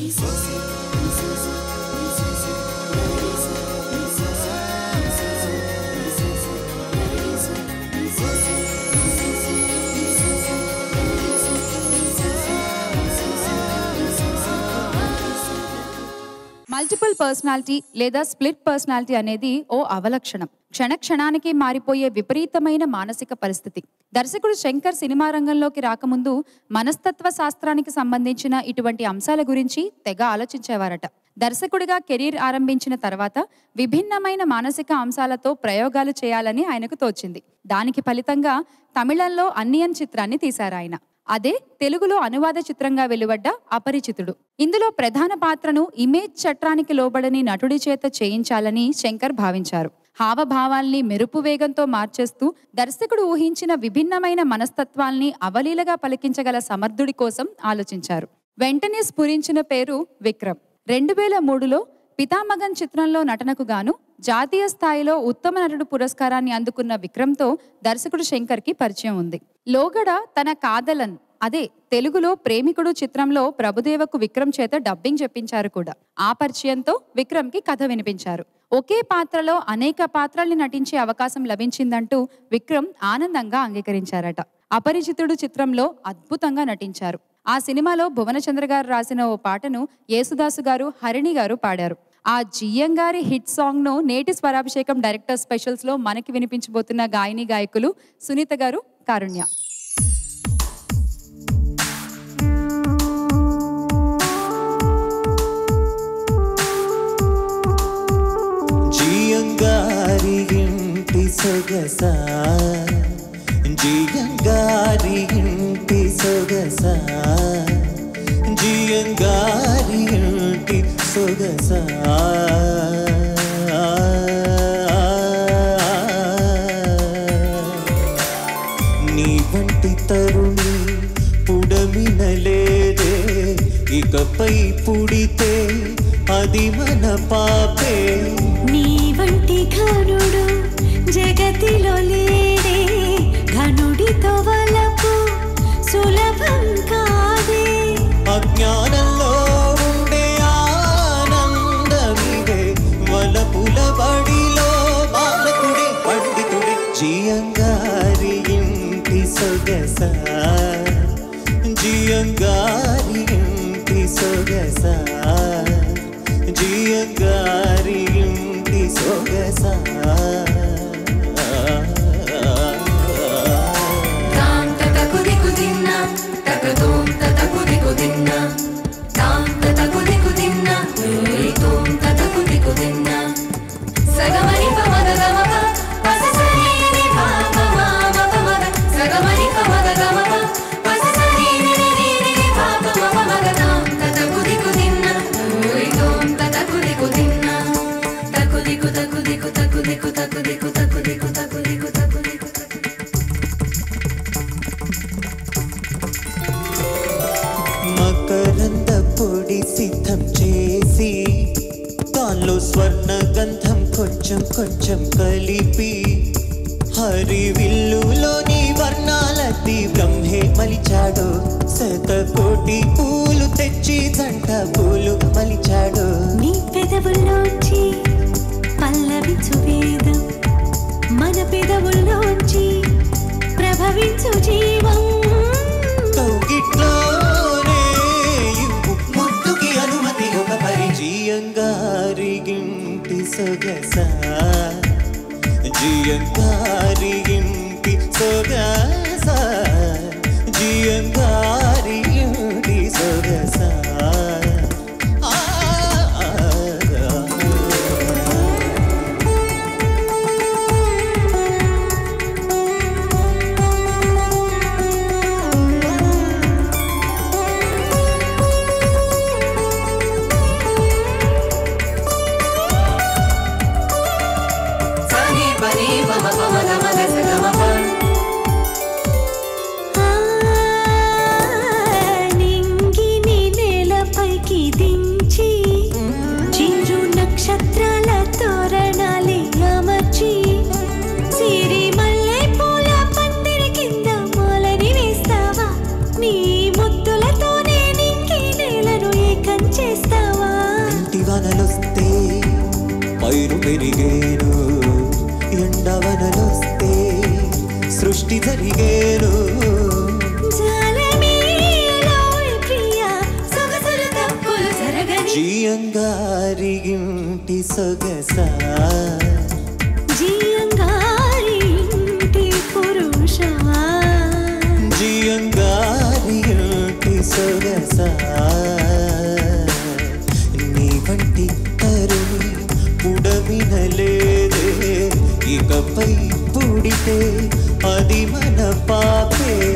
Multiple personality లేదా split personality అనేది ఓ అవలక్షణం క్షణ క్షణానికి మారిపోయే విపరీతమైన మానసిక పరిస్థితి దర్శకుడు శంకర్ సినిమా రంగంలోకి రాకముందు మనస్తత్వ శాస్త్రానికి సంబంధించిన ఇటువంటి అంశాల గురించి తెగ ఆలోచించేవారట దర్శకుడిగా కెరీర్ ఆరంభించిన తర్వాత విభిన్నమైన మానసిక అంశాలతో ప్రయోగాలు చేయాలని ఆయనకు తోచింది దానికి ఫలితంగా తమిళంలో అన్నియన్ చిత్రాన్ని తీశారు ఆయన అదే తెలుగులో అనువాద చిత్రంగా వెలువడ్డ అపరిచితుడు ఇందులో ప్రధాన పాత్రను ఇమేజ్ చట్రానికి లోబడని నటుడి చేత చేయించాలని శంకర్ భావించారు హావభావాల్ని మెరుపు వేగంతో మార్చేస్తూ దర్శకుడు ఊహించిన విభిన్నమైన మనస్తత్వాల్ని అవలీలగా పలికించగల సమర్థుడి కోసం ఆలోచించారు వెంటనే స్ఫురించిన పేరు విక్రమ్ రెండు వేల మూడులో పితామగన్ చిత్రంలో నటనకు గాను జాతీయ స్థాయిలో ఉత్తమ నటుడు పురస్కారాన్ని అందుకున్న విక్రమ్తో దర్శకుడు శంకర్కి పరిచయం ఉంది లోగడ తన కాదలన్ అదే తెలుగులో ప్రేమికుడు చిత్రంలో ప్రభుదేవకు విక్రమ్ చేత డబ్బింగ్ చెప్పించారు కూడా ఆ పరిచయంతో విక్రమ్కి కథ వినిపించారు ఒకే పాత్రలో అనేక పాత్రల్ని నటించే అవకాశం లభించిందంటూ విక్రమ్ ఆనందంగా అంగీకరించారట అపరిచితుడు చిత్రంలో అద్భుతంగా నటించారు ఆ సినిమాలో భువనచంద్ర గారు రాసిన ఓ పాటను యేసుదాసు గారు హరిణి గారు పాడారు ఆ జియ్యం గారి హిట్ సాంగ్ ను నేటి స్వరాభిషేకం డైరెక్టర్ స్పెషల్స్ లో మనకి వినిపించబోతున్న గాయని గాయకులు సునీత గారు కారుణ్య జియంగారి ఇంటి సొగస జియంగారి ఇంటి సొగస జియంగారి ఇంటి సొగస నీ వంటి తరుణి పుడమినలేదే ఇకపై పుడితే అది మన పాపే నీ వంటి ఘనుడు జగతిలో లేడే ఘనుడితో వలపు సులభం కాదే అజ్ఞానంలో ఉండే ఆనందమిదే వలపుల బడిలో బాలకుడే పండితుడే జియంగారి ఇంటి సొగస జియంగారి ఇంటి సొగస జియంగారి ఇంటి సొగస తాం తతకు దికు దిన్న తకతోం తతకు దికు దిన్న తాం తతకు దికు దిన్న తోం తతకు దికు దిన్న సగమని పమద గమప పససరి ని పాప మామ పమద సగమని పమద గమప పససరి ని ని ని ని పాప మమ మగ తాం తతకు దికు దిన్న తోం తతకు దికు దిన్న తకు దికు తకు దికు తకు దికు తకు దికు తకు దికు తకు దికు తకు దికు తకు మకరంద పొడి సిద్ధం చేసి దానిలో స్వర్ణ గంధం కొంచెం కొంచెం కలిపి హరివిల్లులోని వర్ణాలతి బ్రహ్మే మలిచాడు శతకోటి పూలు తెచ్చి జంట పూలు మలిచాడు నీ పెదవుల్లోంచి పల్లవించు వేదం మన పెదవుల్లోంచి ప్రభవించు జీవం కౌగిట్లోనే ఇవ్వు ముద్దుకి అనుమతి ఒక పరిచయంగారి ఇంటి సొగస జియంగారి ఇంటి సొగస జియంగారి ఇంటి సొగస ఆ, ఆ, ఆ. సని పని పమ పమ గమ గస గమ సృష్టి జరిగేను జాలమేలోయ్ ప్రియా సొగసుల తప్పులు జరగని జియంగారి ఇంటి సొగసా జీయంగారి ఇంటి పురుష జియంగారి ఇంటి సొగసా నీ వంటి తరుణి పుడమినలేదే ఇకపై పుడితే అది మన పాపే